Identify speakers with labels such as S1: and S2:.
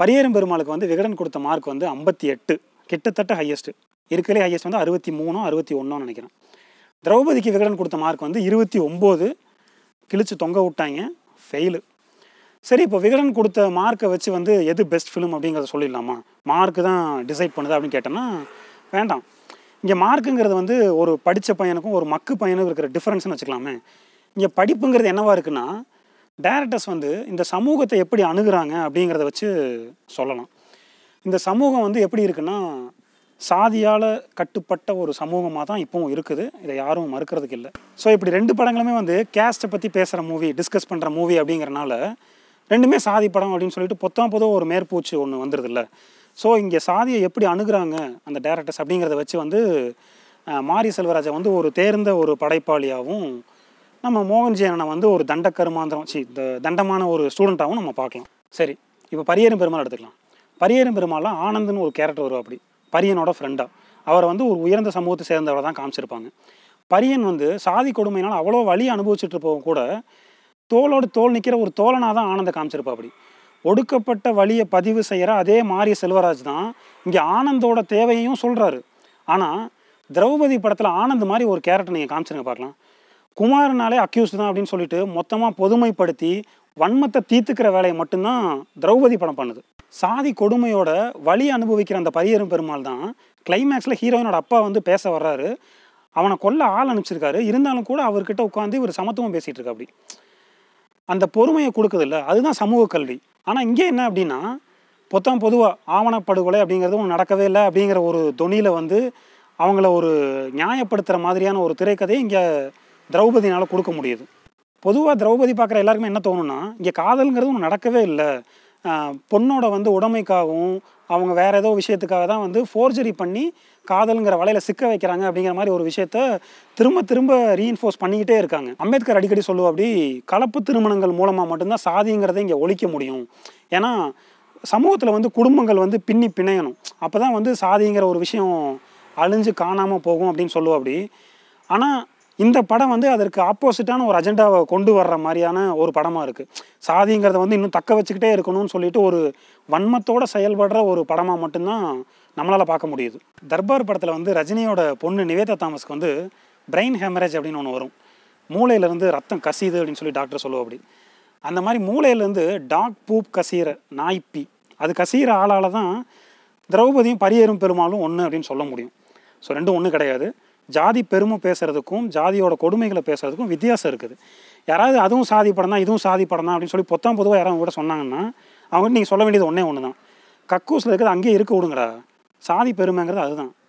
S1: பரியேறும் பெருமாளுக்கு வந்து விகடன் கொடுத்த மார்க் வந்து ஐம்பத்தி எட்டு கிட்டத்தட்ட ஹையஸ்ட்டு இருக்கிறே ஹையஸ்ட் வந்து அறுபத்தி மூணோ அறுபத்தி ஒன்றோ நினைக்கிறேன் திரௌபதிக்கு விகடன் கொடுத்த மார்க் வந்து இருபத்தி ஒம்பது கிழிச்சு தொங்க விட்டாங்க ஃபெயிலு சரி இப்போ விகடன் கொடுத்த மார்க்கை வச்சு வந்து எது பெஸ்ட் ஃபிலிம் அப்படிங்கிறத சொல்லிடலாமா மார்க்கு தான் டிசைட் பண்ணுது அப்படின்னு கேட்டோன்னா வேண்டாம் இங்கே மார்க்குங்கிறது வந்து ஒரு படித்த பையனுக்கும் ஒரு மக்கு பையனுக்கும் இருக்கிற டிஃப்ரென்ஸ்னு வச்சுக்கலாமே இங்கே படிப்புங்கிறது என்னவா இருக்குன்னா டேரக்டர்ஸ் வந்து இந்த சமூகத்தை எப்படி அணுகுறாங்க அப்படிங்கிறத வச்சு சொல்லலாம் இந்த சமூகம் வந்து எப்படி இருக்குன்னா சாதியால் கட்டுப்பட்ட ஒரு சமூகமாக தான் இப்போவும் இருக்குது இதை யாரும் மறுக்கிறதுக்கு இல்லை ஸோ இப்படி ரெண்டு படங்களுமே வந்து கேஸ்ட்டை பற்றி பேசுகிற மூவி டிஸ்கஸ் பண்ணுற மூவி அப்படிங்கிறனால ரெண்டுமே சாதி படம் அப்படின்னு சொல்லிட்டு பொத்தாம் பொதுவாக ஒரு மேற்பூச்சு ஒன்று வந்துடுதுல்ல ஸோ இங்கே சாதியை எப்படி அணுகுறாங்க அந்த டேரக்டர்ஸ் அப்படிங்கிறத வச்சு வந்து அஹ், மாரி செல்வராஜை வந்து ஒரு தேர்ந்த ஒரு படைப்பாளியாகவும் நம்ம மோகன்ஜி அண்ணனை வந்து ஒரு தண்ட கருமாந்திரம் சி இந்த தண்டமான ஒரு ஸ்டூடெண்ட்டாகவும் நம்ம பார்க்கலாம் சரி இப்போ பரியேறும் பெருமாள் எடுத்துக்கலாம் பரியேறும் பெருமாள்லாம் ஆனந்த்னு ஒரு கேரக்டர் வரும் அப்படி பரியனோட ஃப்ரெண்டாக அவரை வந்து ஒரு உயர்ந்த சமூகத்தை சேர்ந்தவரை தான் காமிச்சிருப்பாங்க பரியன் வந்து சாதி கொடுமையினால் அவ்வளோ வலி அனுபவிச்சுட்டு இருப்பவங்க கூட தோளோடு தோல் நிற்கிற ஒரு தோழனாக தான் ஆனந்த காமிச்சிருப்பா அப்படி ஒடுக்கப்பட்ட வழியை பதிவு செய்கிற அதே மாரிய செல்வராஜ் தான் இங்கே ஆனந்தோட தேவையையும் சொல்கிறாரு ஆனால் திரௌபதி படத்தில் ஆனந்த் மாதிரி ஒரு கேரக்டர் நீங்கள் காமிச்சிருங்க பார்க்கலாம் குமாரனாலே அக்யூஸ் தான் அப்படின்னு சொல்லிட்டு மொத்தமாக பொதுமைப்படுத்தி வன்மத்தை தீர்த்துக்கிற வேலையை மட்டும்தான் திரௌபதி படம் பண்ணுது சாதி கொடுமையோட வலி அனுபவிக்கிற அந்த பரியரும் பெருமாள் தான் கிளைமேக்ஸில் ஹீரோயினோட அப்பா வந்து பேச வர்றாரு அவனை கொல்ல ஆள் அனுப்பிச்சிருக்காரு இருந்தாலும் கூட அவர்கிட்ட உட்காந்து இவர் சமத்துவம் பேசிகிட்டு இருக்கா அப்படி அந்த பொறுமையை கொடுக்குதில்ல அதுதான் சமூக கல்வி ஆனால் இங்கே என்ன அப்படின்னா பொத்தாம் பொதுவாக ஆவணப்படுகொலை அப்படிங்கிறது ஒன்று நடக்கவே இல்லை அப்படிங்கிற ஒரு தொனியில் வந்து அவங்கள ஒரு நியாயப்படுத்துகிற மாதிரியான ஒரு திரைக்கதையை இங்கே திரௌபதினால் கொடுக்க முடியுது பொதுவாக திரௌபதி பார்க்குற எல்லாருக்குமே என்ன தோணும்னா இங்கே காதல்ங்கிறது ஒன்று நடக்கவே இல்லை ஆஹ் பொண்ணோட வந்து உடைமைக்காகவும் அவங்க வேற ஏதோ விஷயத்துக்காக தான் வந்து ஃபோர்ஜரி பண்ணி காதலுங்கிற வலையில் சிக்க வைக்கிறாங்க அப்படிங்கிற மாதிரி ஒரு விஷயத்த திரும்ப திரும்ப ரீஇன்ஃபோர்ஸ் பண்ணிக்கிட்டே இருக்காங்க அம்பேத்கர் அடிக்கடி சொல்லுவா அப்படி கலப்பு திருமணங்கள் மூலமாக மட்டும்தான் சாதிங்கிறதை இங்கே ஒழிக்க முடியும் ஏன்னா சமூகத்தில் வந்து குடும்பங்கள் வந்து பின்னி பிணையணும் அப்போ தான் வந்து சாதிங்கிற ஒரு விஷயம் அழிஞ்சு காணாமல் போகும் அப்படின்னு சொல்லுவா அப்படி ஆனால் இந்த படம் வந்து அதற்கு ஆப்போசிட்டான ஒரு அஜெண்டாவை கொண்டு வர்ற மாதிரியான ஒரு படமாக இருக்குது சாதிங்கிறத வந்து இன்னும் தக்க வச்சுக்கிட்டே இருக்கணும்னு சொல்லிட்டு ஒரு வன்மத்தோட செயல்படுற ஒரு படமாக மட்டும்தான் நம்மளால் பார்க்க முடியுது தர்பார் படத்தில் வந்து ரஜினியோட பொண்ணு நிவேதா தாமஸ்க்கு வந்து பிரெயின் ஹேமரேஜ் அப்படின்னு ஒன்று வரும் மூளையிலேருந்து ரத்தம் கசியுது அப்படின்னு சொல்லி டாக்டர் சொல்லுவோம் அப்படி அந்த மாதிரி மூளையிலேருந்து டாக் பூப் கசிகிற நாய்ப்பி அது கசிகிற ஆளால் தான் திரௌபதியும் பரியேறும் பெருமாளும் ஒன்று அப்படின்னு சொல்ல முடியும் ஸோ ரெண்டும் ஒன்று கிடையாது ஜாதி பெருமை பேசுறதுக்கும் ஜாதியோட கொடுமைகளை பேசுறதுக்கும் வித்தியாசம் இருக்குது யாராவது அதுவும் சாதி படம் தான் இதுவும் சாதி படம் தான் அப்படின்னு சொல்லி பொத்தாம் பொதுவாக யாராவது கூட சொன்னாங்கன்னா அவங்க நீங்கள் சொல்ல வேண்டியது ஒன்றே ஒன்று தான் கக்கூஸில் இருக்கிறது அங்கேயே இருக்க விடுங்கடா சாதி பெருமைங்கிறது அதுதான்